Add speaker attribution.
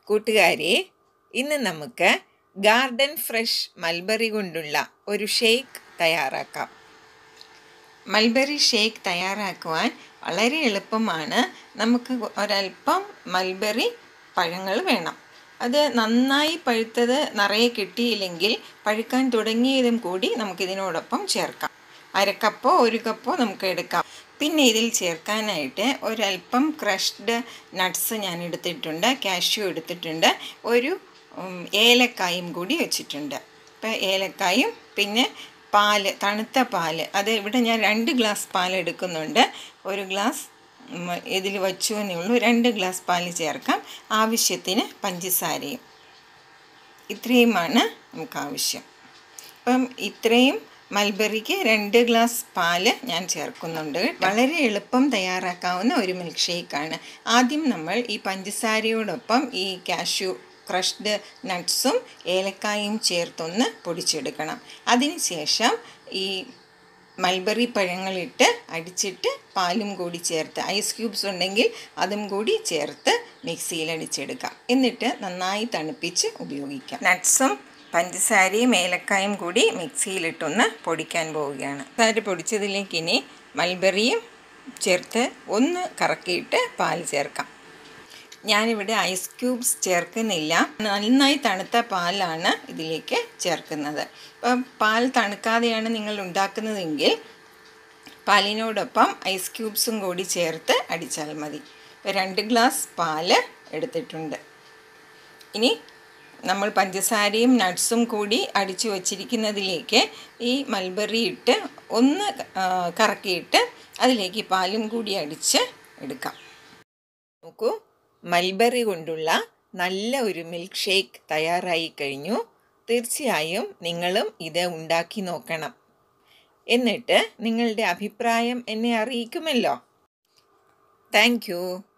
Speaker 1: കൂട്ടുകാരെ ഇന്ന് നമുക്ക് ഗാർഡൻ ഫ്രഷ് മൽബറി കൊണ്ടുള്ള ഒരു ഷേക്ക് തയ്യാറാക്കാം മൽബറി ഷേക്ക് തയ്യാറാക്കുവാൻ വളരെ എളുപ്പമാണ് നമുക്ക് ഒരല്പം മൽബറി പഴങ്ങൾ വേണം അത് നന്നായി പഴുത്തത് നിറയെ കിട്ടിയില്ലെങ്കിൽ പഴുക്കാൻ തുടങ്ങിയതും കൂടി നമുക്കിതിനോടൊപ്പം ചേർക്കാം അരക്കപ്പോ ഒരു കപ്പോ നമുക്ക് എടുക്കാം പിന്നെ ഇതിൽ ചേർക്കാനായിട്ട് ഒരല്പം ക്രഷ്ഡ് നട്ട്സ് ഞാൻ എടുത്തിട്ടുണ്ട് കാഷ്യൂ എടുത്തിട്ടുണ്ട് ഒരു ഏലക്കായും കൂടി വെച്ചിട്ടുണ്ട് അപ്പോൾ ഏലക്കായും പിന്നെ പാല് തണുത്ത പാല് അത് ഇവിടെ ഞാൻ രണ്ട് ഗ്ലാസ് പാൽ എടുക്കുന്നുണ്ട് ഒരു ഗ്ലാസ് ഇതിൽ വച്ചു എന്നേ ഉള്ളൂ രണ്ട് ഗ്ലാസ് പാല് ചേർക്കാം ആവശ്യത്തിന് പഞ്ചസാരയും ഇത്രയുമാണ് നമുക്ക് ആവശ്യം അപ്പം ഇത്രയും മൽബറിക്ക് രണ്ട് ഗ്ലാസ് പാല് ഞാൻ ചേർക്കുന്നുണ്ട് വളരെ എളുപ്പം തയ്യാറാക്കാവുന്ന ഒരു മിൽക്ക് ഷേക്കാണ് ആദ്യം നമ്മൾ ഈ പഞ്ചസാരയോടൊപ്പം ഈ കാഷ്യൂ ക്രഷ്ഡ് നട്ട്സും ഏലക്കായും ചേർത്തൊന്ന് പൊടിച്ചെടുക്കണം അതിനുശേഷം ഈ മൽബറി പഴങ്ങളിട്ട് അടിച്ചിട്ട് പാലും കൂടി ചേർത്ത് ഐസ് ക്യൂബ്സ് ഉണ്ടെങ്കിൽ അതും കൂടി ചേർത്ത് മിക്സിയിൽ അടിച്ചെടുക്കാം എന്നിട്ട് നന്നായി തണുപ്പിച്ച് ഉപയോഗിക്കാം നട്ട്സും പഞ്ചസാരയും ഏലക്കായും കൂടി മിക്സിയിലിട്ടൊന്ന് പൊടിക്കാൻ പോവുകയാണ് പഞ്ചസാര പൊടിച്ചതിലേക്ക് ഇനി മൽബറിയും ചേർത്ത് ഒന്ന് കറക്കിയിട്ട് പാൽ ചേർക്കാം ഞാനിവിടെ ഐസ് ക്യൂബ്സ് ചേർക്കുന്നില്ല നന്നായി തണുത്ത പാലാണ് ഇതിലേക്ക് ചേർക്കുന്നത് അപ്പം പാൽ തണുക്കാതെയാണ് നിങ്ങൾ ഉണ്ടാക്കുന്നതെങ്കിൽ പാലിനോടൊപ്പം ഐസ് ക്യൂബ്സും കൂടി ചേർത്ത് അടിച്ചാൽ മതി രണ്ട് ഗ്ലാസ് പാല് എടുത്തിട്ടുണ്ട് ഇനി നമ്മൾ പഞ്ചസാരയും നട്ട്സും കൂടി അടിച്ചു വച്ചിരിക്കുന്നതിലേക്ക് ഈ മൽബറി ഇട്ട് ഒന്ന് കറക്കിയിട്ട് അതിലേക്ക് പാലും കൂടി അടിച്ച് എടുക്കാം നോക്കൂ മൽബറി കൊണ്ടുള്ള നല്ല ഒരു മിൽക്ക് ഷേക്ക് തയ്യാറായി കഴിഞ്ഞു തീർച്ചയായും നിങ്ങളും ഇത് ഉണ്ടാക്കി നോക്കണം എന്നിട്ട് നിങ്ങളുടെ അഭിപ്രായം എന്നെ അറിയിക്കുമല്ലോ താങ്ക്